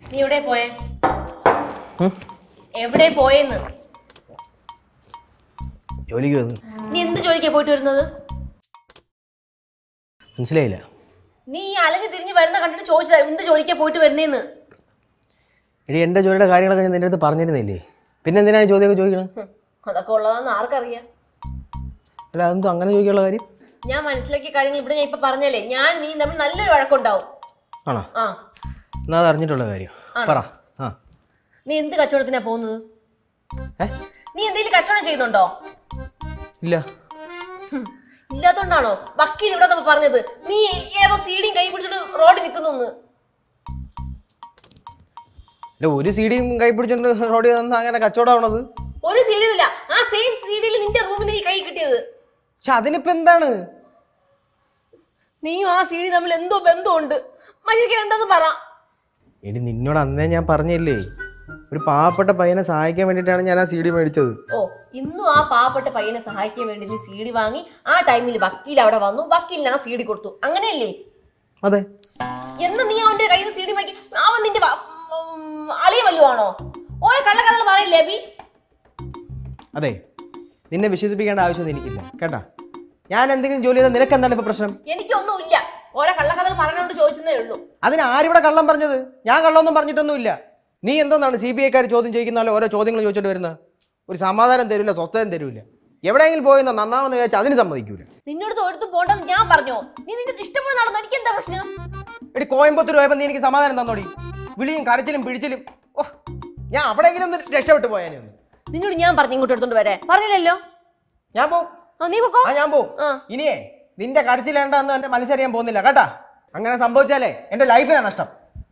നീ എവിടെ പോയേ ഉം? എവിടെ പോയെന്ന് ജോലിക്ക് വന്നു നീ എന്ത് ജോലിക്കാ പോയിട്ട് വരുന്നത് മനസ്സിലായില്ല നീ ഈ അലഞ്ഞ് തിരിഞ്ഞ് വരുന്ന കണ്ടിട്ട് ചോദിച്ചതാ എന്ത് ജോലിക്കാ പോയിട്ട് വരുന്നേന്ന് എടി എൻ്റെ ജോലിയുടെ കാര്യങ്ങളൊക്കെ ഞാൻ നിൻ്റെ അടുത്ത് പറഞ്ഞിരുന്നില്ലേ പിന്നെ എന്തിനാണ് ഈ ചോദ്യമൊക്കെ ചോദിക്കണത് ഹും, അതൊക്കെ ഉള്ളതാന്ന് ആർക്കറിയാം അല്ല അതെന്തോ അങ്ങനെ ചോദിക്കാനുള്ള കാര്യം ഞാൻ മനസ്സിലാക്കിയ കാര്യങ്ങൾ ഇവിടെ ഞാൻ ഇപ്പൊ പറഞ്ഞല്ലേ ഞാൻ നീ തമ്മിൽ നല്ലൊരു വഴക്കുണ്ടാവും ആണോ ആ എന്നാ അത് അറിഞ്ഞിട്ടുള്ള കാര്യം പറ ആ നീ എന്ത് കച്ചവടത്തിനാ പോകുന്നത് ഏ നീ എന്തെങ്കിലും കച്ചവടം ചെയ്യുന്നുണ്ടോ ഇല്ല ഹും, ഇല്ലാത്തോണ്ടാണോ വക്കീൽ ഇവിടെ വന്നപ്പോ പറഞ്ഞത് നീ ഏതോ സീഡിയും കൈ പിടിച്ചിട്ട് റോഡിൽ നിൽക്കുന്നു ഇല്ല ഒരു സീഡിയും കൈ പിടിച്ചോണ്ട് റോഡിൽ നിന്ന് അങ്ങനെ കച്ചവടം ആവണത് ഒരു സീഡി ഇല്ല ആ സെയിം സീഡിയിൽ നിന്റെ റൂമിൽ നീ കൈ കിട്ടിയത് പക്ഷെ അതിനിപ്പോ എന്താണ് നീയും ആ സീഡി തമ്മിൽ എന്തോ ബന്ധമുണ്ട് മനുഷ്യക്ക് എന്താന്ന് പറ എടി നിന്നോട് അന്നേ ഞാൻ പറഞ്ഞില്ലേ ഒരു പാവപ്പെട്ട പയ്യനെ സഹായിക്കാൻ വേണ്ടിയിട്ടാണ് ഞാൻ ആ സീഡി മേടിച്ചത് ഓ ഇന്നും ആ പാവപ്പെട്ട പയ്യനെ സഹായിക്കാൻ വേണ്ടി നീ സീഡി വാങ്ങി ആ ടൈമിൽ വക്കീൽ അവിടെ വന്നു വക്കീലിന് ആ സീഡി കൊടുത്തു അങ്ങനെയല്ലേ അതെ എന്ന് നീ അവന്റെ കയ്യിൽ നിന്ന് സീഡി വാങ്ങി അവൻ നിന്റെ വ- ഉം, അളിയ വല്ലുവാണോ ഓരോ കള്ളക്കഥകൾ പറയില്ലേ അബി അതെ നിന്നെ വിശ്വസിപ്പിക്കേണ്ട ആവശ്യമൊന്നും എനിക്കില്ല കേട്ടാ ഞാൻ എന്തെങ്കിലും ജോലി ചെയ്താൽ നിനക്ക് എന്താണ് ഇപ്പൊ പ്രശ്നം എനിക്കൊന്നുമില്ല ഓരോ കള്ളക്കഥകൾ പറഞ്ഞുകൊണ്ട് ചോദിച്ചതേ ഉള്ളൂ അതിന് ആരിവിടെ കള്ളം പറഞ്ഞത് ഞാൻ കള്ളമൊന്നും പറഞ്ഞിട്ടൊന്നുമില്ല നീ എന്തോന്നാണ് സി ബി ഐക്കാർ ചോദ്യം ചോദിക്കുന്ന പോലെ ഓരോ ചോദ്യങ്ങൾ ചോദിച്ചിട്ട് വരുന്നത് ഒരു സമാധാനം തരില്ല സ്വസ്ഥതയും തരൂല എവിടെയെങ്കിലും പോയെന്നോ നന്നാമെന്ന് വിചാരിച്ചാൽ അതിന് സമ്മതിക്കൂല നിന്നോട് ഒരിടത്ത് പോണ്ടെന്ന് ഞാൻ പറഞ്ഞോ നീ നിന്റെ ഇഷ്ടപ്പെട്ട് നടന്നു എനിക്ക് എന്താ പ്രശ്നം എടി കോയമ്പത്തൂർ പോയപ്പോൾ നീ എനിക്ക് സമാധാനം തന്നോടി വിളിയും കരച്ചിലും പിടിച്ചിലും ഓ ഞാൻ അവിടെയെങ്കിലും ഒന്ന് രക്ഷപ്പെട്ടു പോയാനെ ഒന്ന് നിന്നോട് ഞാൻ പറഞ്ഞു ഇങ്ങോട്ട് എടുത്തോണ്ട് വരെ പറഞ്ഞില്ലല്ലോ ഞാൻ പോവും ആ നീ പൊക്കോ ആ ഞാൻ പോവും ആ ഇനിയേ നിന്റെ കരച്ചിലേണ്ടെന്ന് എന്റെ മത്സരിയാൻ പോകുന്നില്ല കേട്ടാ അങ്ങനെ സംഭവിച്ചാലേ എന്റെ ലൈഫിനാണ് നഷ്ടം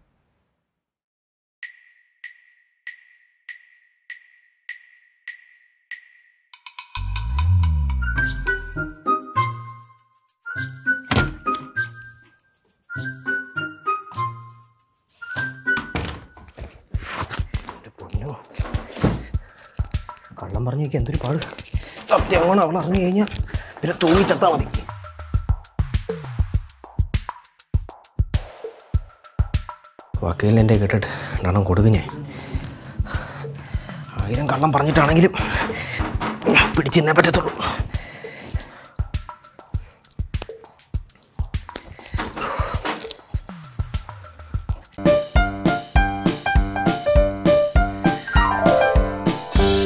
എന്റെ പൊന്നോ. കള്ളം പറഞ്ഞു നോക്കി എന്തൊരു പാട് സത്യമാണ് അവൾ അറിഞ്ഞു കഴിഞ്ഞാൽ പിന്നെ തൂങ്ങി ചത്താ മതി വക്കീലിനെ എൻ്റെ കേട്ടിട്ട് രണ്ടെണ്ണം കൊടുക്കും ഞാൻ ആയിരം കള്ളം പറഞ്ഞിട്ടാണെങ്കിലും പിടിച്ചിന്നേ പറ്റത്തുള്ളൂ